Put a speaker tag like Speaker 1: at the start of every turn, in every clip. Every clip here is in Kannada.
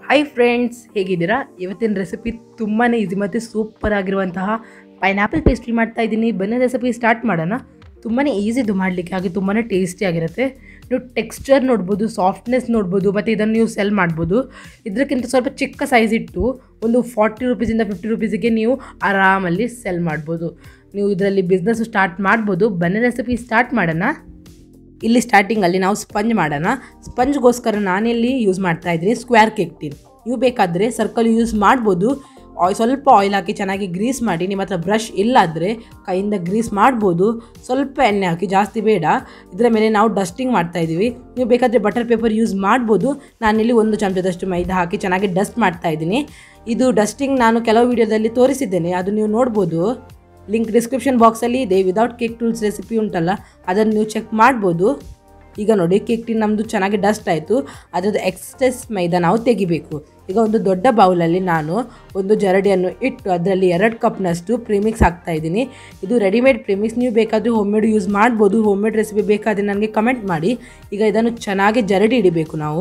Speaker 1: ಹಾಯ್ ಫ್ರೆಂಡ್ಸ್ ಹೇಗಿದ್ದೀರಾ ಇವತ್ತಿನ ರೆಸಿಪಿ ತುಂಬಾ ಈಸಿ ಮತ್ತು ಸೂಪರ್ ಆಗಿರುವಂತಹ ಪೈನಾಪಲ್ ಪೇಸ್ಟ್ರಿ ಮಾಡ್ತಾ ಇದ್ದೀನಿ ಬನ್ನಿ ರೆಸಿಪಿ ಸ್ಟಾರ್ಟ್ ಮಾಡೋಣ ತುಂಬಾ ಈಸಿದು ಮಾಡಲಿಕ್ಕೆ ಹಾಗೆ ತುಂಬಾ ಟೇಸ್ಟಿ ಆಗಿರುತ್ತೆ ನೀವು ಟೆಕ್ಸ್ಚರ್ ನೋಡ್ಬೋದು ಸಾಫ್ಟ್ನೆಸ್ ನೋಡ್ಬೋದು ಮತ್ತು ಇದನ್ನು ನೀವು ಸೆಲ್ ಮಾಡ್ಬೋದು ಇದಕ್ಕಿಂತ ಸ್ವಲ್ಪ ಚಿಕ್ಕ ಸೈಜ್ ಇಟ್ಟು ಒಂದು ಫಾರ್ಟಿ ರುಪೀಸಿಂದ ಫಿಫ್ಟಿ ರುಪೀಸಿಗೆ ನೀವು ಆರಾಮಲ್ಲಿ ಸೆಲ್ ಮಾಡ್ಬೋದು ನೀವು ಇದರಲ್ಲಿ ಬಿಸ್ನೆಸ್ ಸ್ಟಾರ್ಟ್ ಮಾಡ್ಬೋದು ಬನ್ನಿ ರೆಸಿಪಿ ಸ್ಟಾರ್ಟ್ ಮಾಡೋಣ ಇಲ್ಲಿ ಸ್ಟಾರ್ಟಿಂಗಲ್ಲಿ ನಾವು ಸ್ಪಂಜ್ ಮಾಡೋಣ ಸ್ಪಂಜ್ಗೋಸ್ಕರ ನಾನಿಲ್ಲಿ ಯೂಸ್ ಮಾಡ್ತಾ ಇದ್ದೀನಿ ಸ್ಕ್ವೇರ್ ಕೇಕ್ ಟಿನ್ ನೀವು ಬೇಕಾದರೆ ಸರ್ಕಲ್ ಯೂಸ್ ಮಾಡ್ಬೋದು ಆಯ್ ಸ್ವಲ್ಪ ಆಯಿಲ್ ಹಾಕಿ ಚೆನ್ನಾಗಿ ಗ್ರೀಸ್ ಮಾಡಿ ನಿಮ್ಮ ಹತ್ರ ಬ್ರಷ್ ಇಲ್ಲಾದರೆ ಕೈಯಿಂದ ಗ್ರೀಸ್ ಮಾಡ್ಬೋದು ಸ್ವಲ್ಪ ಎಣ್ಣೆ ಹಾಕಿ ಜಾಸ್ತಿ ಬೇಡ ಇದರ ಮೇಲೆ ನಾವು ಡಸ್ಟಿಂಗ್ ಮಾಡ್ತಾ ಇದ್ದೀವಿ ನೀವು ಬೇಕಾದರೆ ಬಟರ್ ಪೇಪರ್ ಯೂಸ್ ಮಾಡ್ಬೋದು ನಾನಿಲ್ಲಿ ಒಂದು ಚಮಚದಷ್ಟು ಮೈದಾ ಹಾಕಿ ಚೆನ್ನಾಗಿ ಡಸ್ಟ್ ಮಾಡ್ತಾ ಇದ್ದೀನಿ ಇದು ಡಸ್ಟಿಂಗ್ ನಾನು ಕೆಲವು ವಿಡಿಯೋದಲ್ಲಿ ತೋರಿಸಿದ್ದೇನೆ ಅದು ನೀವು ನೋಡ್ಬೋದು ಲಿಂಕ್ ಡಿಸ್ಕ್ರಿಪ್ಷನ್ ಬಾಕ್ಸಲ್ಲಿ ಇದೆ ವಿದೌಟ್ ಕೇಕ್ ಟೂಲ್ಸ್ ರೆಸಿಪಿ ಉಂಟಲ್ಲ ಅದನ್ನು ನೀವು ಚೆಕ್ ಮಾಡ್ಬೋದು ಈಗ ನೋಡಿ ಕೇಕ್ ಟಿನ್ ನಮ್ಮದು ಚೆನ್ನಾಗಿ ಡಸ್ಟ್ ಆಯಿತು ಅದರದ್ದು ಎಕ್ಸೆಸ್ ಮೈದಾ ನಾವು ತೆಗಿಬೇಕು ಈಗ ಒಂದು ದೊಡ್ಡ ಬೌಲಲ್ಲಿ ನಾನು ಒಂದು ಜರಡಿಯನ್ನು ಇಟ್ಟು ಅದರಲ್ಲಿ ಎರಡು ಕಪ್ನಷ್ಟು ಪ್ರೀಮಿಕ್ಸ್ ಹಾಕ್ತಾ ಇದ್ದೀನಿ ಇದು ರೆಡಿಮೇಡ್ ಪ್ರೀಮಿಕ್ಸ್ ನೀವು ಬೇಕಾದರೆ ಹೋಮ್ಮೇಡ್ ಯೂಸ್ ಮಾಡ್ಬೋದು ಹೋಮ್ಮೇಡ್ ರೆಸಿಪಿ ಬೇಕಾದರೆ ನನಗೆ ಕಮೆಂಟ್ ಮಾಡಿ ಈಗ ಇದನ್ನು ಚೆನ್ನಾಗಿ ಜರಡಿ ಹಿಡಿಬೇಕು ನಾವು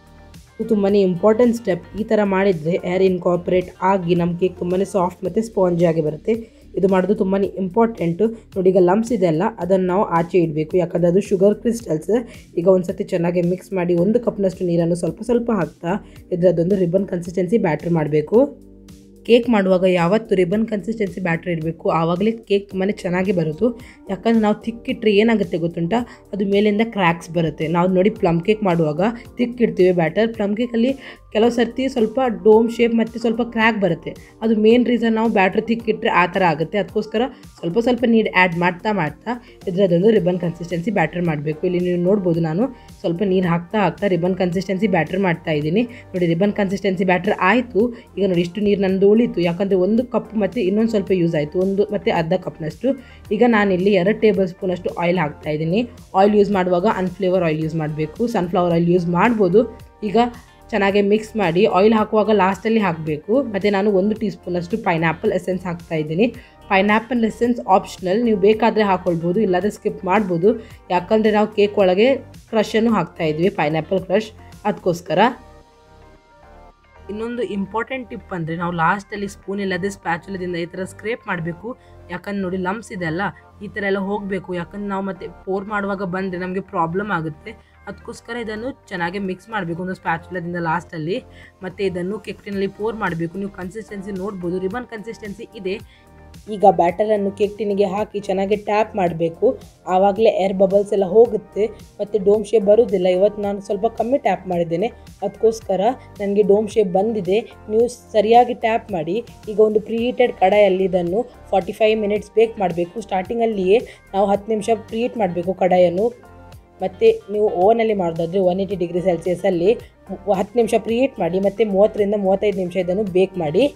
Speaker 1: ಇದು ತುಂಬಾ ಇಂಪಾರ್ಟೆಂಟ್ ಸ್ಟೆಪ್ ಈ ಥರ ಮಾಡಿದರೆ ಏರ್ ಇನ್ಕಾರ್ಪೊರೇಟ್ ಆಗಿ ನಮ್ಮ ಕೇಕ್ ತುಂಬಾ ಸಾಫ್ಟ್ ಮತ್ತು ಸ್ಪಾಂಜಿ ಆಗಿ ಬರುತ್ತೆ ಇದು ಮಾಡೋದು ತುಂಬಾ ಇಂಪಾರ್ಟೆಂಟು ನೋಡಿ ಈಗ ಲಮ್ಸ್ ಇದೆ ಅಲ್ಲ ಅದನ್ನು ನಾವು ಆಚೆ ಇಡಬೇಕು ಯಾಕಂದರೆ ಅದು ಶುಗರ್ ಕ್ರಿಸ್ಟಲ್ಸ್ ಈಗ ಒಂದು ಸತಿ ಚೆನ್ನಾಗಿ ಮಿಕ್ಸ್ ಮಾಡಿ ಒಂದು ಕಪ್ನಷ್ಟು ನೀರನ್ನು ಸ್ವಲ್ಪ ಸ್ವಲ್ಪ ಹಾಕ್ತಾ ಇದರದ್ದೊಂದು ರಿಬನ್ ಕನ್ಸಿಸ್ಟೆನ್ಸಿ ಬ್ಯಾಟ್ರ್ ಮಾಡಬೇಕು ಕೇಕ್ ಮಾಡುವಾಗ ಯಾವತ್ತು ರಿಬನ್ ಕನ್ಸಿಸ್ಟೆನ್ಸಿ ಬ್ಯಾಟ್ರ್ ಇರಬೇಕು ಆವಾಗಲೇ ಕೇಕ್ ತುಂಬಾ ಚೆನ್ನಾಗಿ ಬರೋದು ಯಾಕಂದರೆ ನಾವು ತಿಕ್ಕಿಟ್ರೆ ಏನಾಗುತ್ತೆ ಗೊತ್ತುಂಟ ಅದು ಮೇಲಿಂದ ಕ್ರ್ಯಾಕ್ಸ್ ಬರುತ್ತೆ ನಾವು ನೋಡಿ ಪ್ಲಮ್ ಕೇಕ್ ಮಾಡುವಾಗ ತಿಕ್ಕಿಡ್ತೀವಿ ಬ್ಯಾಟರ್ ಪ್ಲಮ್ ಕೇಕಲ್ಲಿ ಕೆಲವು ಸರ್ತಿ ಸ್ವಲ್ಪ ಡೋಮ್ ಶೇಪ್ ಮತ್ತು ಸ್ವಲ್ಪ ಕ್ರ್ಯಾಕ್ ಬರುತ್ತೆ ಅದು ಮೇನ್ ರೀಸನ್ ನಾವು ಬ್ಯಾಟ್ರ್ ತಿಕ್ಕಿಟ್ರೆ ಆ ಥರ ಆಗುತ್ತೆ ಅದಕ್ಕೋಸ್ಕರ ಸ್ವಲ್ಪ ಸ್ವಲ್ಪ ನೀರು ಆ್ಯಡ್ ಮಾಡ್ತಾ ಮಾಡ್ತಾ ಇದರದೊಂದು ರಿಬನ್ ಕನ್ಸಿಸ್ಟೆನ್ಸಿ ಬ್ಯಾಟರ್ ಮಾಡಬೇಕು ಇಲ್ಲಿ ನೀವು ನೋಡ್ಬೋದು ನಾನು ಸ್ವಲ್ಪ ನೀರು ಹಾಕ್ತಾ ಹಾಕ್ತಾ ರಿಬನ್ ಕನ್ಸಿಸ್ಟೆನ್ಸಿ ಬ್ಯಾಟರ್ ಮಾಡ್ತಾ ಇದ್ದೀನಿ ನೋಡಿ ರಿಬನ್ ಕನ್ಸಿಸ್ಟೆನ್ಸಿ ಬ್ಯಾಟರ್ ಆಯಿತು ಈಗ ನೋಡಿ ಇಷ್ಟು ನೀರು ನಂದು ಉಳಿತು ಯಾಕಂದರೆ ಒಂದು ಕಪ್ ಮತ್ತು ಇನ್ನೊಂದು ಸ್ವಲ್ಪ ಯೂಸ್ ಆಯಿತು ಒಂದು ಮತ್ತು ಅರ್ಧ ಕಪ್ನಷ್ಟು ಈಗ ನಾನಿಲ್ಲಿ ಎರಡು ಟೇಬಲ್ ಸ್ಪೂನಷ್ಟು ಆಯಿಲ್ ಹಾಕ್ತಾ ಇದ್ದೀನಿ ಆಯಿಲ್ ಯೂಸ್ ಮಾಡುವಾಗ ಅನ್ಫ್ಲೇವರ್ ಆಯಿಲ್ ಯೂಸ್ ಮಾಡಬೇಕು ಸನ್ಫ್ಲವರ್ ಆಯಿಲ್ ಯೂಸ್ ಮಾಡ್ಬೋದು ಈಗ ಚೆನ್ನಾಗಿ ಮಿಕ್ಸ್ ಮಾಡಿ ಆಯಿಲ್ ಹಾಕುವಾಗ ಲಾಸ್ಟಲ್ಲಿ ಹಾಕಬೇಕು ಮತ್ತು ನಾನು ಒಂದು ಟೀ ಸ್ಪೂನಷ್ಟು ಪೈನಾಪಲ್ ಎಸೆನ್ಸ್ ಹಾಕ್ತಾ ಇದ್ದೀನಿ ಪೈನಾಪಲ್ ಎಸೆನ್ಸ್ ಆಪ್ಷನಲ್ ನೀವು ಬೇಕಾದರೆ ಹಾಕ್ಕೊಳ್ಬೋದು ಇಲ್ಲಾಂದರೆ ಸ್ಕಿಪ್ ಮಾಡ್ಬೋದು ಯಾಕಂದರೆ ನಾವು ಕೇಕ್ ಒಳಗೆ ಕ್ರಷನ್ನು ಹಾಕ್ತಾ ಇದ್ವಿ ಪೈನಾಪಲ್ ಕ್ರಷ್ ಅದಕ್ಕೋಸ್ಕರ ಇನ್ನೊಂದು ಇಂಪಾರ್ಟೆಂಟ್ ಟಿಪ್ ಅಂದರೆ ನಾವು ಲಾಸ್ಟಲ್ಲಿ ಸ್ಪೂನ್ ಇಲ್ಲದೆ ಸ್ಪ್ಯಾಚುಲದಿಂದ ಈ ಥರ ಸ್ಕ್ರೇಪ್ ಮಾಡಬೇಕು ಯಾಕಂದ್ರೆ ನೋಡಿ ಲಮ್ಸ್ ಇದೆ ಅಲ್ಲ ಈ ಥರ ಎಲ್ಲ ಹೋಗಬೇಕು ಯಾಕಂದ್ರೆ ನಾವು ಮತ್ತೆ ಪೋರ್ ಮಾಡುವಾಗ ಬಂದರೆ ನಮಗೆ ಪ್ರಾಬ್ಲಮ್ ಆಗುತ್ತೆ ಅದಕ್ಕೋಸ್ಕರ ಇದನ್ನು ಚೆನ್ನಾಗಿ ಮಿಕ್ಸ್ ಮಾಡಬೇಕು ಒಂದು ಸ್ಪ್ಯಾಚುಲದಿಂದ ಲಾಸ್ಟಲ್ಲಿ ಮತ್ತು ಇದನ್ನು ಕೆಕ್ಟಿನಲ್ಲಿ ಪೋರ್ ಮಾಡಬೇಕು ನೀವು ಕನ್ಸಿಸ್ಟೆನ್ಸಿ ನೋಡ್ಬೋದು ರಿಬನ್ ಕನ್ಸಿಸ್ಟೆನ್ಸಿ ಇದೆ ಈಗ ಬ್ಯಾಟರನ್ನು ಕೇಕ್ ಟಿನ್ನಿಗೆ ಹಾಕಿ ಚೆನ್ನಾಗಿ ಟ್ಯಾಪ್ ಮಾಡಬೇಕು ಆವಾಗಲೇ ಏರ್ ಬಬಲ್ಸ್ ಎಲ್ಲ ಹೋಗುತ್ತೆ ಮತ್ತು ಡೋಮ್ ಶೇಪ್ ಬರೋದಿಲ್ಲ ಇವತ್ತು ನಾನು ಸ್ವಲ್ಪ ಕಮ್ಮಿ ಟ್ಯಾಪ್ ಮಾಡಿದ್ದೇನೆ ಅದಕ್ಕೋಸ್ಕರ ನನಗೆ ಡೋಮ್ ಶೇಪ್ ಬಂದಿದೆ ನೀವು ಸರಿಯಾಗಿ ಟ್ಯಾಪ್ ಮಾಡಿ ಈಗ ಒಂದು ಪ್ರೀಹೀಟೆಡ್ ಕಡಾಯಲ್ಲಿ ಇದನ್ನು ಫಾರ್ಟಿ ಫೈವ್ ಮಿನಿಟ್ಸ್ ಬೇಕ್ ಮಾಡಬೇಕು ಸ್ಟಾರ್ಟಿಂಗಲ್ಲಿಯೇ ನಾವು ಹತ್ತು ನಿಮಿಷ ಪ್ರೀಹೀಟ್ ಮಾಡಬೇಕು ಕಡಾಯನ್ನು ಮತ್ತು ನೀವು ಓವನಲ್ಲಿ ಮಾಡೋದಾದರೆ ಒನ್ ಏಯ್ಟಿ ಡಿಗ್ರಿ ಸೆಲ್ಸಿಯಸಲ್ಲಿ ಹತ್ತು ನಿಮಿಷ ಪ್ರೀಹೀಟ್ ಮಾಡಿ ಮತ್ತು ಮೂವತ್ತರಿಂದ ಮೂವತ್ತೈದು ನಿಮಿಷ ಇದನ್ನು ಬೇಕ್ ಮಾಡಿ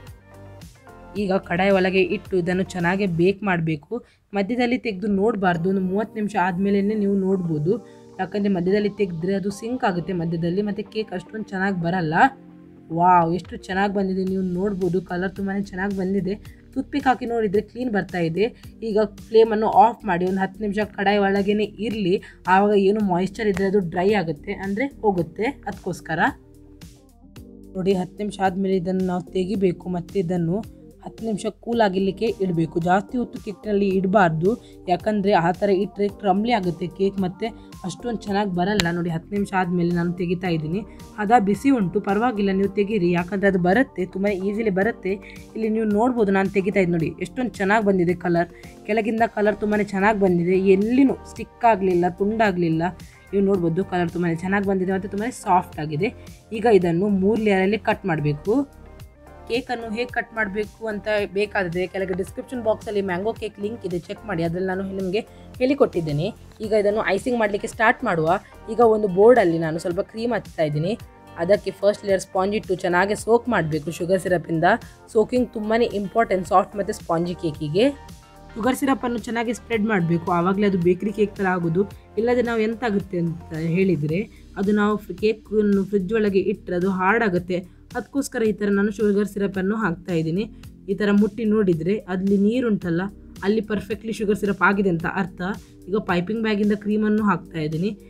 Speaker 1: ಈಗ ಕಡಾಯಿ ಒಳಗೆ ಇಟ್ಟು ಇದನ್ನು ಚೆನ್ನಾಗಿ ಬೇಕ್ ಮಾಡಬೇಕು ಮಧ್ಯದಲ್ಲಿ ತೆಗೆದು ನೋಡಬಾರ್ದು ಒಂದು ಮೂವತ್ತು ನಿಮಿಷ ಆದಮೇಲೆ ನೀವು ನೋಡ್ಬೋದು ಯಾಕಂದರೆ ಮಧ್ಯದಲ್ಲಿ ತೆಗೆದ್ರೆ ಅದು ಸಿಂಕ್ ಆಗುತ್ತೆ ಮಧ್ಯದಲ್ಲಿ ಮತ್ತು ಕೇಕ್ ಅಷ್ಟೊಂದು ಚೆನ್ನಾಗಿ ಬರಲ್ಲ ವಾವ್ ಎಷ್ಟು ಚೆನ್ನಾಗಿ ಬಂದಿದೆ ನೀವು ನೋಡ್ಬೋದು ಕಲರ್ ತುಂಬಾ ಚೆನ್ನಾಗಿ ಬಂದಿದೆ ಟೂತ್ಪಿಕ್ ಹಾಕಿ ನೋಡಿದರೆ ಕ್ಲೀನ್ ಬರ್ತಾ ಇದೆ ಈಗ ಫ್ಲೇಮನ್ನು ಆಫ್ ಮಾಡಿ ಒಂದು ಹತ್ತು ನಿಮಿಷ ಕಡಾಯಿ ಒಳಗೇ ಇರಲಿ ಆವಾಗ ಏನು ಮಾಯಿಶ್ಚರ್ ಇದ್ದರೆ ಅದು ಡ್ರೈ ಆಗುತ್ತೆ ಅಂದರೆ ಹೋಗುತ್ತೆ ಅದಕ್ಕೋಸ್ಕರ ನೋಡಿ ಹತ್ತು ನಿಮಿಷ ಆದಮೇಲೆ ಇದನ್ನು ನಾವು ತೆಗಿಬೇಕು ಮತ್ತು ಇದನ್ನು ಹತ್ತು ನಿಮಿಷ ಕೂಲ್ ಆಗಿರಲಿಕ್ಕೆ ಇಡಬೇಕು ಜಾಸ್ತಿ ಹೊತ್ತು ಕೇಕ್ನಲ್ಲಿ ಇಡಬಾರ್ದು ಯಾಕಂದರೆ ಆ ಥರ ಇಟ್ಟರೆ ಕ್ರಮ್ಲಿ ಆಗುತ್ತೆ ಕೇಕ್ ಮತ್ತು ಅಷ್ಟೊಂದು ಚೆನ್ನಾಗಿ ಬರಲ್ಲ ನೋಡಿ ಹತ್ತು ನಿಮಿಷ ಆದಮೇಲೆ ನಾನು ತೆಗಿತಾ ಇದ್ದೀನಿ ಅದ ಬಿಸಿ ಉಂಟು ಪರವಾಗಿಲ್ಲ ನೀವು ತೆಗೀರಿ ಯಾಕಂದರೆ ಅದು ಬರುತ್ತೆ ತುಂಬ ಈಸಿಲಿ ಬರುತ್ತೆ ಇಲ್ಲಿ ನೀವು ನೋಡ್ಬೋದು ನಾನು ತೆಗಿತಾ ಇದ್ದು ನೋಡಿ ಎಷ್ಟೊಂದು ಚೆನ್ನಾಗಿ ಬಂದಿದೆ ಕಲರ್ ಕೆಳಗಿಂದ ಕಲರ್ ತುಂಬಾ ಚೆನ್ನಾಗಿ ಬಂದಿದೆ ಎಲ್ಲಿನೂ ಸ್ಟಿಕ್ ಆಗಲಿಲ್ಲ ತುಂಡಾಗಲಿಲ್ಲ ನೀವು ನೋಡ್ಬೋದು ಕಲರ್ ತುಂಬಾ ಚೆನ್ನಾಗಿ ಬಂದಿದೆ ಮತ್ತು ತುಂಬಾ ಸಾಫ್ಟ್ ಆಗಿದೆ ಈಗ ಇದನ್ನು ಮೂರು ಲೇಯರಲ್ಲಿ ಕಟ್ ಮಾಡಬೇಕು ಕೇಕನ್ನು ಹೇಗೆ ಕಟ್ ಮಾಡಬೇಕು ಅಂತ ಬೇಕಾದರೆ ಕೆಳಗೆ ಡಿಸ್ಕ್ರಿಪ್ಷನ್ ಬಾಕ್ಸಲ್ಲಿ ಮ್ಯಾಂಗೋ ಕೇಕ್ ಲಿಂಕ್ ಇದೆ ಚೆಕ್ ಮಾಡಿ ಅದರಲ್ಲಿ ನಾನು ನಿಮಗೆ ಹೇಳಿಕೊಟ್ಟಿದ್ದೇನೆ ಈಗ ಇದನ್ನು ಐಸಿಂಗ್ ಮಾಡಲಿಕ್ಕೆ ಸ್ಟಾರ್ಟ್ ಮಾಡುವ ಈಗ ಒಂದು ಬೋರ್ಡಲ್ಲಿ ನಾನು ಸ್ವಲ್ಪ ಕ್ರೀಮ್ ಹಚ್ತಾ ಇದ್ದೀನಿ ಅದಕ್ಕೆ ಫಸ್ಟ್ ಲೇಯರ್ ಸ್ಪಾಂಜ್ ಇಟ್ಟು ಚೆನ್ನಾಗಿ ಸೋಕ್ ಮಾಡಬೇಕು ಶುಗರ್ ಸಿರಪಿಂದ ಸೋಕಿಂಗ್ ತುಂಬಾ ಇಂಪಾರ್ಟೆಂಟ್ ಸಾಫ್ಟ್ ಮತ್ತು ಸ್ಪಾಂಜಿ ಕೇಕಿಗೆ ಶುಗರ್ ಸಿರಪನ್ನು ಚೆನ್ನಾಗಿ ಸ್ಪ್ರೆಡ್ ಮಾಡಬೇಕು ಆವಾಗಲೇ ಅದು ಬೇಕ್ರಿ ಕೇಕ್ ಥರ ಆಗೋದು ಇಲ್ಲದೆ ನಾವು ಎಂತಾಗುತ್ತೆ ಅಂತ ಹೇಳಿದರೆ ಅದು ನಾವು ಕೇಕನ್ನು ಫ್ರಿಜ್ ಒಳಗೆ ಇಟ್ಟರೆ ಅದು ಹಾರ್ಡ್ ಆಗುತ್ತೆ ಅದಕ್ಕೋಸ್ಕರ ಈ ಥರ ನಾನು ಶುಗರ್ ಸಿರಪನ್ನು ಹಾಕ್ತಾ ಇದ್ದೀನಿ ಈ ಥರ ಮುಟ್ಟಿ ನೋಡಿದರೆ ಅಲ್ಲಿ ನೀರುಂಟಲ್ಲ ಅಲ್ಲಿ ಪರ್ಫೆಕ್ಟ್ಲಿ ಶುಗರ್ ಸಿರಪ್ ಆಗಿದೆ ಅಂತ ಅರ್ಥ ಈಗ ಪೈಪಿಂಗ್ ಬ್ಯಾಗಿಂದ ಕ್ರೀಮನ್ನು ಹಾಕ್ತಾ ಇದ್ದೀನಿ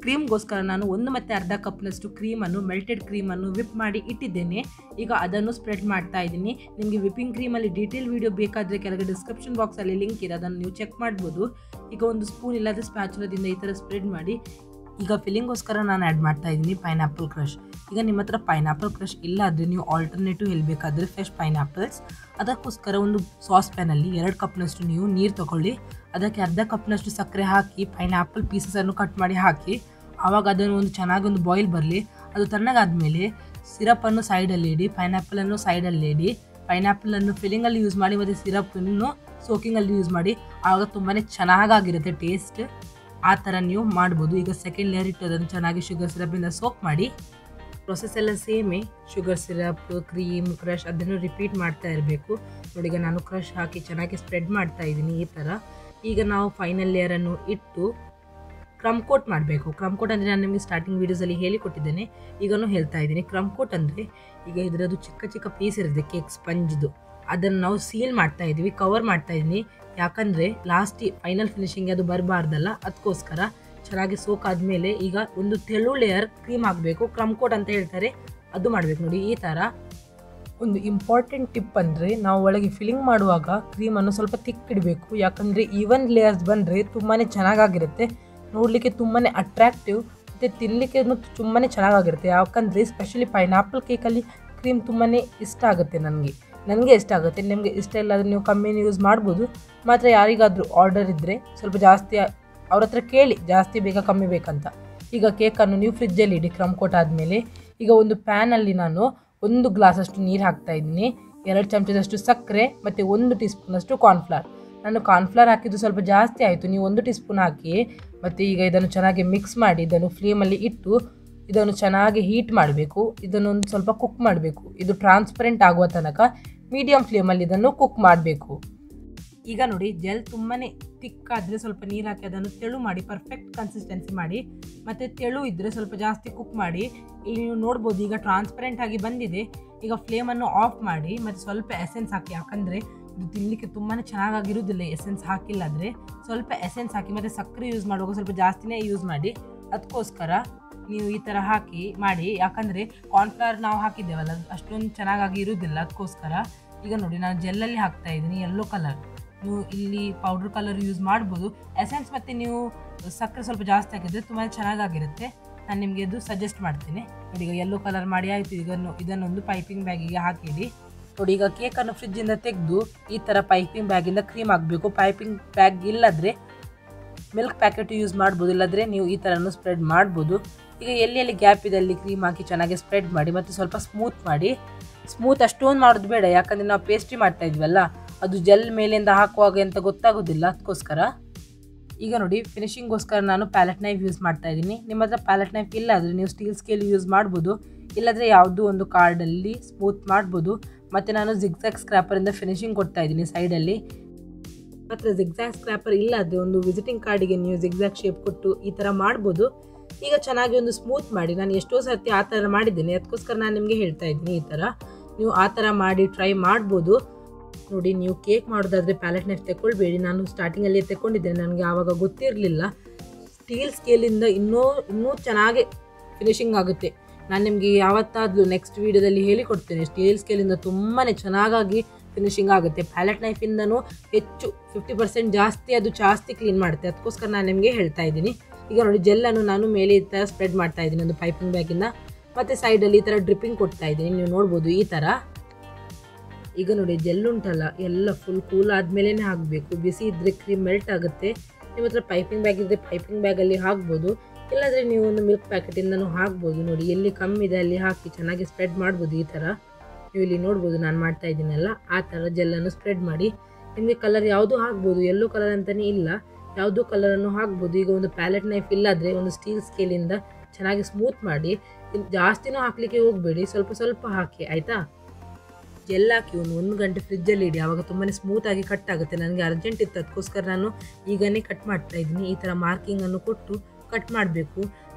Speaker 1: ಕ್ರೀಮ್ಗೋಸ್ಕರ ನಾನು ಒಂದು ಮತ್ತು ಅರ್ಧ ಕಪ್ನಷ್ಟು ಕ್ರೀಮನ್ನು ಮೆಲ್ಟೆಡ್ ಕ್ರೀಮನ್ನು ವಿಪ್ ಮಾಡಿ ಇಟ್ಟಿದ್ದೇನೆ ಈಗ ಅದನ್ನು ಸ್ಪ್ರೆಡ್ ಮಾಡ್ತಾ ಇದ್ದೀನಿ ನಿಮಗೆ ವಿಪ್ಪಿಂಗ್ ಕ್ರೀಮಲ್ಲಿ ಡೀಟೇಲ್ ವೀಡಿಯೋ ಬೇಕಾದರೆ ಕೆಳಗೆ ಡಿಸ್ಕ್ರಿಪ್ಷನ್ ಬಾಕ್ಸಲ್ಲಿ ಲಿಂಕ್ ಇದೆ ಅದನ್ನು ನೀವು ಚೆಕ್ ಮಾಡ್ಬೋದು ಈಗ ಒಂದು ಸ್ಪೂನ್ ಇಲ್ಲದ ಸ್ಪ್ಯಾಚುಲದಿಂದ ಈ ಥರ ಸ್ಪ್ರೆಡ್ ಮಾಡಿ ಈಗ ಫಿಲ್ಲಿಂಗೋಸ್ಕರ ನಾನು ಆ್ಯಡ್ ಮಾಡ್ತಾ ಇದ್ದೀನಿ ಪೈನಾಪಲ್ ಕ್ರಶ್ ಈಗ ನಿಮ್ಮ ಹತ್ರ ಪೈನಾಪಲ್ ಕ್ರಶ್ ಇಲ್ಲ ಆದರೆ ನೀವು ಆಲ್ಟರ್ನೇಟಿವ್ ಹೇಳಬೇಕಾದ್ರೆ ಫ್ರೆಶ್ ಪೈನಾಪಲ್ಸ್ ಅದಕ್ಕೋಸ್ಕರ ಒಂದು ಸಾಸ್ ಪ್ಯಾನಲ್ಲಿ ಎರಡು ಕಪ್ನಷ್ಟು ನೀವು ನೀರು ತಗೊಳ್ಳಿ ಅದಕ್ಕೆ ಅರ್ಧ ಕಪ್ನಷ್ಟು ಸಕ್ಕರೆ ಹಾಕಿ ಪೈನಾಪಲ್ ಪೀಸಸನ್ನು ಕಟ್ ಮಾಡಿ ಹಾಕಿ ಆವಾಗ ಅದನ್ನು ಒಂದು ಚೆನ್ನಾಗಿ ಒಂದು ಬಾಯ್ಲ್ ಬರಲಿ ಅದು ತಣ್ಣಗಾದ್ಮೇಲೆ ಸಿರಪನ್ನು ಸೈಡಲ್ಲಿ ಇಡಿ ಪೈನಾಪಲನ್ನು ಸೈಡಲ್ಲಿ ಇಡಿ ಪೈನಾಪಲನ್ನು ಫಿಲ್ಲಿಂಗಲ್ಲಿ ಯೂಸ್ ಮಾಡಿ ಮತ್ತು ಸಿರಪನ್ನು ಸೋಕಿಂಗಲ್ಲಿ ಯೂಸ್ ಮಾಡಿ ಆವಾಗ ತುಂಬಾ ಚೆನ್ನಾಗಾಗಿರುತ್ತೆ ಟೇಸ್ಟ್ ಆ ಥರ ನೀವು ಮಾಡ್ಬೋದು ಈಗ ಸೆಕೆಂಡ್ ಲೇಯರ್ ಇಟ್ಟು ಅದನ್ನು ಚೆನ್ನಾಗಿ ಶುಗರ್ ಸಿರಪಿಂದ ಸೋಕ್ ಮಾಡಿ ಪ್ರೊಸೆಸ್ ಎಲ್ಲ ಸೇಮೇ ಶುಗರ್ ಸಿರಪ್ ಕ್ರೀಮ್ ಕ್ರಷ್ ಅದನ್ನು ರಿಪೀಟ್ ಮಾಡ್ತಾ ಇರಬೇಕು ನೋಡಿ ಈಗ ನಾನು ಕ್ರಷ್ ಹಾಕಿ ಚೆನ್ನಾಗಿ ಸ್ಪ್ರೆಡ್ ಮಾಡ್ತಾ ಇದ್ದೀನಿ ಈ ಥರ ಈಗ ನಾವು ಫೈನಲ್ ಲೇಯರನ್ನು ಇಟ್ಟು ಕ್ರಮ್ ಕೋಟ್ ಮಾಡಬೇಕು ಕ್ರಮ್ ಕೋಟ್ ಅಂದರೆ ನಾನು ನಿಮಗೆ ಸ್ಟಾರ್ಟಿಂಗ್ ವೀಡಿಯೋಸಲ್ಲಿ ಹೇಳಿಕೊಟ್ಟಿದ್ದೇನೆ ಈಗನೂ ಹೇಳ್ತಾ ಇದ್ದೀನಿ ಕ್ರಮ್ ಕೋಟ್ ಅಂದರೆ ಈಗ ಇದರದ್ದು ಚಿಕ್ಕ ಚಿಕ್ಕ ಪೀಸ್ ಇರುತ್ತೆ ಕೇಕ್ ಸ್ಪಂಜ್ದು ಅದನ್ನು ನಾವು ಸೀಲ್ ಮಾಡ್ತಾ ಇದ್ದೀವಿ ಕವರ್ ಮಾಡ್ತಾ ಇದ್ದೀನಿ ಯಾಕಂದರೆ ಲಾಸ್ಟ್ ಫೈನಲ್ ಫಿನಿಶಿಂಗ್ ಅದು ಬರಬಾರ್ದಲ್ಲ ಅದಕ್ಕೋಸ್ಕರ ಚೆನ್ನಾಗಿ ಸೋಕ್ ಆದಮೇಲೆ ಈಗ ಒಂದು ತೆಳು ಲೇಯರ್ ಕ್ರೀಮ್ ಹಾಕಬೇಕು ಕ್ರಮ್ ಕೋಟ್ ಅಂತ ಹೇಳ್ತಾರೆ ಅದು ಮಾಡಬೇಕು ನೋಡಿ ಈ ಥರ ಒಂದು ಇಂಪಾರ್ಟೆಂಟ್ ಟಿಪ್ ಅಂದರೆ ನಾವು ಒಳಗೆ ಫಿಲ್ಲಿಂಗ್ ಮಾಡುವಾಗ ಕ್ರೀಮನ್ನು ಸ್ವಲ್ಪ ತಿಕ್ಕಿಡಬೇಕು ಯಾಕಂದರೆ ಈವನ್ ಲೇಯರ್ಸ್ ಬಂದರೆ ತುಂಬಾ ಚೆನ್ನಾಗಾಗಿರುತ್ತೆ ನೋಡಲಿಕ್ಕೆ ತುಂಬಾ ಅಟ್ರಾಕ್ಟಿವ್ ಮತ್ತು ತಿನ್ನಲಿಕ್ಕೆ ತುಂಬಾ ಚೆನ್ನಾಗಾಗಿರುತ್ತೆ ಯಾಕಂದರೆ ಸ್ಪೆಷಲಿ ಪೈನಾಪಲ್ ಕೇಕಲ್ಲಿ ಕ್ರೀಮ್ ತುಂಬಾ ಇಷ್ಟ ಆಗುತ್ತೆ ನನಗೆ ನನಗೆ ಇಷ್ಟ ಆಗುತ್ತೆ ನಿಮಗೆ ಇಷ್ಟ ಇಲ್ಲ ಆದರೆ ನೀವು ಕಮ್ಮಿನೇ ಯೂಸ್ ಮಾಡ್ಬೋದು ಮಾತ್ರ ಯಾರಿಗಾದರೂ ಆರ್ಡರ್ ಇದ್ದರೆ ಸ್ವಲ್ಪ ಜಾಸ್ತಿ ಅವ್ರ ಹತ್ರ ಕೇಳಿ ಜಾಸ್ತಿ ಬೇಕಾ ಕಮ್ಮಿ ಬೇಕಂತ ಈಗ ಕೇಕನ್ನು ನೀವು ಫ್ರಿಜ್ಜಲ್ಲಿ ಇಡಿ ಕ್ರಮ್ ಕೋಟ್ ಆದಮೇಲೆ ಈಗ ಒಂದು ಪ್ಯಾನಲ್ಲಿ ನಾನು ಒಂದು ಗ್ಲಾಸಷ್ಟು ನೀರು ಹಾಕ್ತಾ ಇದ್ದೀನಿ ಎರಡು ಚಮಚದಷ್ಟು ಸಕ್ಕರೆ ಮತ್ತು ಒಂದು ಟೀ ಸ್ಪೂನಷ್ಟು ಕಾರ್ನ್ಫ್ಲವರ್ ನಾನು ಕಾರ್ನ್ಫ್ಲವರ್ ಹಾಕಿದ್ದು ಸ್ವಲ್ಪ ಜಾಸ್ತಿ ಆಯಿತು ನೀವು ಒಂದು ಟೀ ಸ್ಪೂನ್ ಹಾಕಿ ಮತ್ತು ಈಗ ಇದನ್ನು ಚೆನ್ನಾಗಿ ಮಿಕ್ಸ್ ಮಾಡಿ ಇದನ್ನು ಫ್ಲೇಮಲ್ಲಿ ಇಟ್ಟು ಇದನ್ನು ಚೆನ್ನಾಗಿ ಹೀಟ್ ಮಾಡಬೇಕು ಇದನ್ನು ಒಂದು ಸ್ವಲ್ಪ ಕುಕ್ ಮಾಡಬೇಕು ಇದು ಟ್ರಾನ್ಸ್ಪರೆಂಟ್ ಆಗುವ ತನಕ ಮೀಡಿಯಂ ಫ್ಲೇಮಲ್ಲಿ ಇದನ್ನು ಕುಕ್ ಮಾಡಬೇಕು ಈಗ ನೋಡಿ ಜೆಲ್ ತುಂಬಾ ತಿಕ್ಕಾದರೆ ಸ್ವಲ್ಪ ನೀರು ಹಾಕಿ ಅದನ್ನು ತೆಳು ಮಾಡಿ ಪರ್ಫೆಕ್ಟ್ ಕನ್ಸಿಸ್ಟೆನ್ಸಿ ಮಾಡಿ ಮತ್ತು ತೆಳು ಇದ್ದರೆ ಸ್ವಲ್ಪ ಜಾಸ್ತಿ ಕುಕ್ ಮಾಡಿ ಇಲ್ಲಿ ನೀವು ನೋಡ್ಬೋದು ಈಗ ಟ್ರಾನ್ಸ್ಪರೆಂಟ್ ಆಗಿ ಬಂದಿದೆ ಈಗ ಫ್ಲೇಮನ್ನು ಆಫ್ ಮಾಡಿ ಮತ್ತು ಸ್ವಲ್ಪ ಎಸೆನ್ಸ್ ಹಾಕಿ ಯಾಕಂದರೆ ಇದು ತಿನ್ನಲಿಕ್ಕೆ ತುಂಬಾ ಚೆನ್ನಾಗಿರುವುದಿಲ್ಲ ಎಸೆನ್ಸ್ ಹಾಕಿಲ್ಲ ಅಂದರೆ ಸ್ವಲ್ಪ ಎಸೆನ್ಸ್ ಹಾಕಿ ಮತ್ತು ಸಕ್ಕರೆ ಯೂಸ್ ಮಾಡುವಾಗ ಸ್ವಲ್ಪ ಜಾಸ್ತಿನೇ ಯೂಸ್ ಮಾಡಿ ಅದಕ್ಕೋಸ್ಕರ ನೀವು ಈ ಥರ ಹಾಕಿ ಮಾಡಿ ಯಾಕಂದರೆ ಕಾರ್ನ್ಫ್ಲವರ್ ನಾವು ಹಾಕಿದ್ದೇವಲ್ಲ ಅದು ಅಷ್ಟೊಂದು ಚೆನ್ನಾಗಾಗಿ ಇರುವುದಿಲ್ಲ ಅದಕ್ಕೋಸ್ಕರ ಈಗ ನೋಡಿ ನಾನು ಜೆಲ್ಲಲ್ಲಿ ಹಾಕ್ತಾ ಇದ್ದೀನಿ ಯೆಲ್ಲೋ ಕಲರ್ ನೀವು ಇಲ್ಲಿ ಪೌಡ್ರ್ ಕಲರ್ ಯೂಸ್ ಮಾಡ್ಬೋದು ಎಸೆನ್ಸ್ ಮತ್ತು ನೀವು ಸಕ್ಕರೆ ಸ್ವಲ್ಪ ಜಾಸ್ತಿ ಹಾಕಿದ್ರೆ ತುಂಬಾ ಚೆನ್ನಾಗಾಗಿರುತ್ತೆ ನಾನು ನಿಮಗೆ ಅದು ಸಜೆಸ್ಟ್ ಮಾಡ್ತೀನಿ ನೋಡಿ ಈಗ ಯೆಲ್ಲೋ ಕಲರ್ ಮಾಡಿ ಆಯಿತು ಇದನ್ನು ಇದನ್ನೊಂದು ಪೈಪಿಂಗ್ ಬ್ಯಾಗಿಗೆ ಹಾಕಿಡಿ ನೋಡಿ ಈಗ ಕೇಕನ್ನು ಫ್ರಿಜ್ಜಿಂದ ತೆಗೆದು ಈ ಥರ ಪೈಪಿಂಗ್ ಬ್ಯಾಗಿಂದ ಕ್ರೀಮ್ ಹಾಕಬೇಕು ಪೈಪಿಂಗ್ ಬ್ಯಾಗ್ ಇಲ್ಲದ್ರೆ ಮಿಲ್ಕ್ ಪ್ಯಾಕೆಟ್ ಯೂಸ್ ಮಾಡ್ಬೋದು ಇಲ್ಲಾಂದರೆ ನೀವು ಈ ಥರನೂ ಸ್ಪ್ರೆಡ್ ಮಾಡ್ಬೋದು ಈಗ ಎಲ್ಲಿ ಎಲ್ಲಿ ಗ್ಯಾಪ್ ಇದೆ ಅಲ್ಲಿ ಕ್ರೀಮ್ ಹಾಕಿ ಚೆನ್ನಾಗಿ ಸ್ಪ್ರೆಡ್ ಮಾಡಿ ಮತ್ತು ಸ್ವಲ್ಪ ಸ್ಮೂತ್ ಮಾಡಿ ಸ್ಮೂತ್ ಅಷ್ಟೊಂದು ಮಾಡೋದು ಬೇಡ ಯಾಕಂದರೆ ನಾವು ಪೇಸ್ಟ್ರಿ ಮಾಡ್ತಾ ಇದ್ವಲ್ಲ ಅದು ಜೆಲ್ ಮೇಲಿಂದ ಹಾಕುವಾಗ ಅಂತ ಗೊತ್ತಾಗೋದಿಲ್ಲ ಅದಕ್ಕೋಸ್ಕರ ಈಗ ನೋಡಿ ಫಿನಿಶಿಂಗ್ಗೋಸ್ಕರ ನಾನು ಪ್ಯಾಲೆಟ್ ನೈಫ್ ಯೂಸ್ ಮಾಡ್ತಾ ಇದ್ದೀನಿ ನಿಮ್ಮ ಹತ್ರ ಪ್ಯಾಲೆಟ್ ನೈಫ್ ಇಲ್ಲ ಆದರೆ ನೀವು ಸ್ಟೀಲ್ ಸ್ಕೇಲ್ ಯೂಸ್ ಮಾಡ್ಬೋದು ಇಲ್ಲಾಂದರೆ ಯಾವುದೂ ಒಂದು ಕಾರ್ಡಲ್ಲಿ ಸ್ಮೂತ್ ಮಾಡ್ಬೋದು ಮತ್ತು ನಾನು ಜಿಗ್ಸಾಕ್ ಸ್ಕ್ರ್ಯಾಪರಿಂದ ಫಿನಿಶಿಂಗ್ ಕೊಡ್ತಾ ಇದ್ದೀನಿ ಸೈಡಲ್ಲಿ ಮತ್ತು ಜಿಗ್ಸಾಕ್ ಸ್ಕ್ರ್ಯಾಪರ್ ಇಲ್ಲ ಆದರೆ ಒಂದು ವಿಸಿಟಿಂಗ್ ಕಾರ್ಡಿಗೆ ನೀವು ಜಿಗ್ಸಾಕ್ ಶೇಪ್ ಕೊಟ್ಟು ಈ ಥರ ಮಾಡ್ಬೋದು ಈಗ ಚೆನ್ನಾಗಿ ಒಂದು ಸ್ಮೂತ್ ಮಾಡಿ ನಾನು ಎಷ್ಟೋ ಸರ್ತಿ ಆ ಥರ ಮಾಡಿದ್ದೀನಿ ಅದಕ್ಕೋಸ್ಕರ ನಾನು ನಿಮಗೆ ಹೇಳ್ತಾ ಇದ್ದೀನಿ ಈ ಥರ ನೀವು ಆ ಥರ ಮಾಡಿ ಟ್ರೈ ಮಾಡ್ಬೋದು ನೋಡಿ ನೀವು ಕೇಕ್ ಮಾಡೋದಾದರೆ ಪ್ಯಾಲೆಟ್ ನೈಫ್ ತಗೊಳ್ಬೇಡಿ ನಾನು ಸ್ಟಾರ್ಟಿಂಗಲ್ಲಿ ತಗೊಂಡಿದ್ದೇನೆ ನನಗೆ ಆವಾಗ ಗೊತ್ತಿರಲಿಲ್ಲ ಸ್ಟೀಲ್ ಸ್ಕೇಲಿಂದ ಇನ್ನೂ ಇನ್ನೂ ಚೆನ್ನಾಗಿ ಫಿನಿಶಿಂಗ್ ಆಗುತ್ತೆ ನಾನು ನಿಮಗೆ ಯಾವತ್ತಾದರೂ ನೆಕ್ಸ್ಟ್ ವೀಡಿಯೋದಲ್ಲಿ ಹೇಳಿಕೊಡ್ತೇನೆ ಸ್ಟೀಲ್ ಸ್ಕೇಲಿಂದ ತುಂಬಾ ಚೆನ್ನಾಗಾಗಿ ಫಿನಿಶಿಂಗ್ ಆಗುತ್ತೆ ಪ್ಯಾಲೆಟ್ ನೈಫಿಂದನೂ ಹೆಚ್ಚು ಫಿಫ್ಟಿ ಪರ್ಸೆಂಟ್ ಜಾಸ್ತಿ ಅದು ಜಾಸ್ತಿ ಕ್ಲೀನ್ ಮಾಡುತ್ತೆ ಅದಕ್ಕೋಸ್ಕರ ನಾನು ನಿಮಗೆ ಹೇಳ್ತಾ ಇದ್ದೀನಿ ಈಗ ನೋಡಿ ಜೆಲ್ಲನ್ನು ನಾನು ಮೇಲೆ ಈ ಥರ ಸ್ಪ್ರೆಡ್ ಮಾಡ್ತಾ ಇದ್ದೀನಿ ಒಂದು ಪೈಪಿಂಗ್ ಬ್ಯಾಗಿಂದ ಮತ್ತು ಸೈಡಲ್ಲಿ ಈ ಥರ ಡ್ರಿಪ್ಪಿಂಗ್ ಕೊಡ್ತಾ ಇದ್ದೀನಿ ನೀವು ನೋಡ್ಬೋದು ಈ ಥರ ಈಗ ನೋಡಿ ಜೆಲ್ ಉಂಟಲ್ಲ ಎಲ್ಲ ಫುಲ್ ಕೂಲ್ ಆದಮೇಲೆ ಹಾಕಬೇಕು ಬಿಸಿ ಇದ್ದರೆ ಕ್ರೀಮ್ ಮೆಲ್ಟ್ ಆಗುತ್ತೆ ನಿಮ್ಮ ಹತ್ರ ಪೈಪಿಂಗ್ ಬ್ಯಾಗ್ ಇದ್ದರೆ ಪೈಪಿಂಗ್ ಬ್ಯಾಗಲ್ಲಿ ಹಾಕ್ಬೋದು ಇಲ್ಲಾಂದರೆ ನೀವು ಒಂದು ಮಿಲ್ಕ್ ಪ್ಯಾಕೆಟಿಂದನೂ ಹಾಕ್ಬೋದು ನೋಡಿ ಎಲ್ಲಿ ಕಮ್ಮಿ ಇದೆ ಅಲ್ಲಿ ಹಾಕಿ ಚೆನ್ನಾಗಿ ಸ್ಪ್ರೆಡ್ ಮಾಡ್ಬೋದು ಈ ಥರ ನೀವು ಇಲ್ಲಿ ನೋಡ್ಬೋದು ನಾನು ಮಾಡ್ತಾ ಇದ್ದೀನಲ್ಲ ಆ ಥರ ಜೆಲ್ಲನ್ನು ಸ್ಪ್ರೆಡ್ ಮಾಡಿ ನಿಮಗೆ ಕಲರ್ ಯಾವುದು ಹಾಕ್ಬೋದು ಎಲ್ಲೋ ಕಲರ್ ಅಂತಲೇ ಇಲ್ಲ ಯಾವುದೋ ಕಲರನ್ನು ಹಾಕ್ಬೋದು ಈಗ ಒಂದು ಪ್ಯಾಲೆಟ್ ನೈಫ್ ಇಲ್ಲಾದರೆ ಒಂದು ಸ್ಟೀಲ್ ಸ್ಕೇಲಿಂದ ಚೆನ್ನಾಗಿ ಸ್ಮೂತ್ ಮಾಡಿ ಇನ್ ಜಾಸ್ತಿನೂ ಹಾಕಲಿಕ್ಕೆ ಹೋಗಬೇಡಿ ಸ್ವಲ್ಪ ಸ್ವಲ್ಪ ಹಾಕಿ ಆಯಿತಾ ಜೆಲ್ ಹಾಕಿ ಒಂದು ಒಂದು ಗಂಟೆ ಫ್ರಿಜ್ಜಲ್ಲಿ ಇಡಿ ಆವಾಗ ತುಂಬಾ ಸ್ಮೂತಾಗಿ ಕಟ್ ಆಗುತ್ತೆ ನನಗೆ ಅರ್ಜೆಂಟ್ ಇತ್ತು ಅದಕ್ಕೋಸ್ಕರ ನಾನು ಈಗನೇ ಕಟ್ ಮಾಡ್ತಾ ಇದ್ದೀನಿ ಈ ಥರ ಮಾರ್ಕಿಂಗನ್ನು ಕೊಟ್ಟು ಕಟ್ ಮಾಡಬೇಕು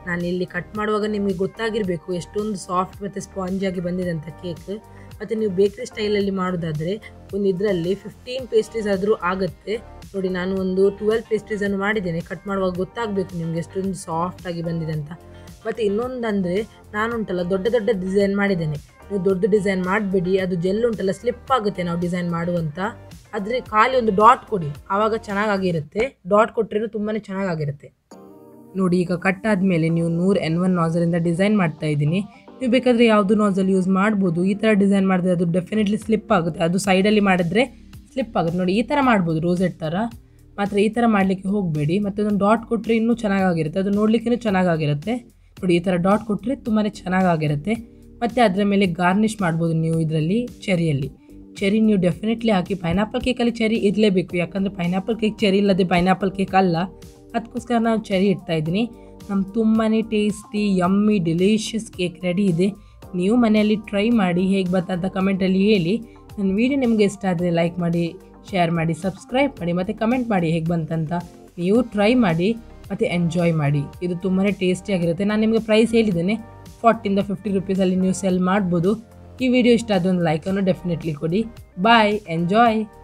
Speaker 1: ನಾನು ಇಲ್ಲಿ ಕಟ್ ಮಾಡುವಾಗ ನಿಮಗೆ ಗೊತ್ತಾಗಿರಬೇಕು ಎಷ್ಟೊಂದು ಸಾಫ್ಟ್ ಮತ್ತು ಸ್ಪಾಂಜ್ ಆಗಿ ಬಂದಿದೆ ಅಂತ ಕೇಕ್ ಮತ್ತು ನೀವು ಬೇಕ್ರಿ ಸ್ಟೈಲಲ್ಲಿ ಮಾಡೋದಾದರೆ ಒಂದು ಇದರಲ್ಲಿ ಫಿಫ್ಟೀನ್ ಪೇಸ್ಟ್ರೀಸ್ ಆದರೂ ಆಗುತ್ತೆ ನೋಡಿ ನಾನು ಒಂದು ಟ್ವೆಲ್ ಪೇಸ್ಟ್ರೀಸನ್ನು ಮಾಡಿದ್ದೇನೆ ಕಟ್ ಮಾಡುವಾಗ ಗೊತ್ತಾಗಬೇಕು ನಿಮಗೆ ಎಷ್ಟೊಂದು ಸಾಫ್ಟ್ ಆಗಿ ಬಂದಿದೆ ಅಂತ ಮತ್ತು ಇನ್ನೊಂದಂದರೆ ನಾನುಂಟಲ್ಲ ದೊಡ್ಡ ದೊಡ್ಡ ಡಿಸೈನ್ ಮಾಡಿದ್ದೇನೆ ನೀವು ದೊಡ್ಡ ಡಿಸೈನ್ ಮಾಡಬೇಡಿ ಅದು ಜೆಲ್ ಉಂಟಲ್ಲ ಸ್ಲಿಪ್ ಆಗುತ್ತೆ ನಾವು ಡಿಸೈನ್ ಮಾಡುವಂಥ ಆದರೆ ಖಾಲಿ ಒಂದು ಡಾಟ್ ಕೊಡಿ ಆವಾಗ ಚೆನ್ನಾಗಾಗಿರುತ್ತೆ ಡಾಟ್ ಕೊಟ್ಟರೆ ತುಂಬಾ ಚೆನ್ನಾಗಾಗಿರುತ್ತೆ ನೋಡಿ ಈಗ ಕಟ್ ಆದಮೇಲೆ ನೀವು ನೂರು ಎನ್ ಒನ್ ನಾಸಲಿಂದ ಡಿಸೈನ್ ಮಾಡ್ತಾ ಇದ್ದೀನಿ ನೀವು ಬೇಕಾದರೆ ಯಾವುದು ನಾಸಲ್ ಯೂಸ್ ಮಾಡ್ಬೋದು ಈ ಥರ ಡಿಸೈನ್ ಮಾಡಿದ್ರೆ ಅದು ಡೆಫಿನೆಟ್ಲಿ ಸ್ಲಿಪ್ ಆಗುತ್ತೆ ಅದು ಸೈಡಲ್ಲಿ ಮಾಡಿದ್ರೆ ಸ್ಲಿಪ್ ಆಗುತ್ತೆ ನೋಡಿ ಈ ಥರ ಮಾಡ್ಬೋದು ರೋಸೆಟ್ ಥರ ಮಾತ್ರ ಈ ಥರ ಮಾಡಲಿಕ್ಕೆ ಹೋಗಬೇಡಿ ಮತ್ತು ಅದನ್ನು ಡಾಟ್ ಕೊಟ್ಟರೆ ಇನ್ನೂ ಚೆನ್ನಾಗಾಗಿರುತ್ತೆ ಅದು ನೋಡಲಿಕ್ಕೂ ಚೆನ್ನಾಗಾಗಿರುತ್ತೆ ನೋಡಿ ಈ ಥರ ಡಾಟ್ ಕೊಟ್ಟರೆ ತುಂಬಾ ಚೆನ್ನಾಗಾಗಿರುತ್ತೆ ಮತ್ತು ಅದರ ಮೇಲೆ ಗಾರ್ನಿಷ್ ಮಾಡ್ಬೋದು ನೀವು ಇದರಲ್ಲಿ ಚೆರಿಯಲ್ಲಿ ಚೆರಿ ನೀವು ಡೆಫಿನೆಟ್ಲಿ ಹಾಕಿ ಪೈನಾಪಲ್ ಕೇಕಲ್ಲಿ ಚೆರಿ ಇರಲೇಬೇಕು ಯಾಕಂದರೆ ಪೈನಾಪಲ್ ಕೇಕ್ ಚೆರಿ ಇಲ್ಲದೆ ಪೈನಾಪಲ್ ಕೇಕ್ ಅಲ್ಲ ಅದಕ್ಕೋಸ್ಕರ ನಾನು ಚೆರಿ ಇಡ್ತಾ ಇದ್ದೀನಿ ನಮ್ಮ ತುಂಬಾ tasty yummy delicious cake ready ಇದೆ ನೀವು ಮನೆಯಲ್ಲಿ ಟ್ರೈ ಮಾಡಿ ಹೇಗೆ ಬರ್ತಂತ ಕಮೆಂಟಲ್ಲಿ ಹೇಳಿ ನನ್ನ ವೀಡಿಯೋ ನಿಮಗೆ ಇಷ್ಟ ಆದರೆ ಲೈಕ್ ಮಾಡಿ ಶೇರ್ ಮಾಡಿ ಸಬ್ಸ್ಕ್ರೈಬ್ ಮಾಡಿ ಮತ್ತು ಕಮೆಂಟ್ ಮಾಡಿ ಹೇಗೆ ಬಂತಂತ ನೀವು ಟ್ರೈ ಮಾಡಿ ಮತ್ತು ಎಂಜಾಯ್ ಮಾಡಿ ಇದು ತುಂಬಾ ಟೇಸ್ಟಿಯಾಗಿರುತ್ತೆ ನಾನು ನಿಮಗೆ ಪ್ರೈಸ್ ಹೇಳಿದ್ದೇನೆ ಫಾರ್ಟಿಂದ ಫಿಫ್ಟಿ ರುಪೀಸಲ್ಲಿ ನೀವು ಸೆಲ್ ಮಾಡ್ಬೋದು ಈ ವಿಡಿಯೋ ಇಷ್ಟ ಆದ ಒಂದು ಲೈಕನ್ನು ಡೆಫಿನೆಟ್ಲಿ ಕೊಡಿ ಬಾಯ್ ಎಂಜಾಯ್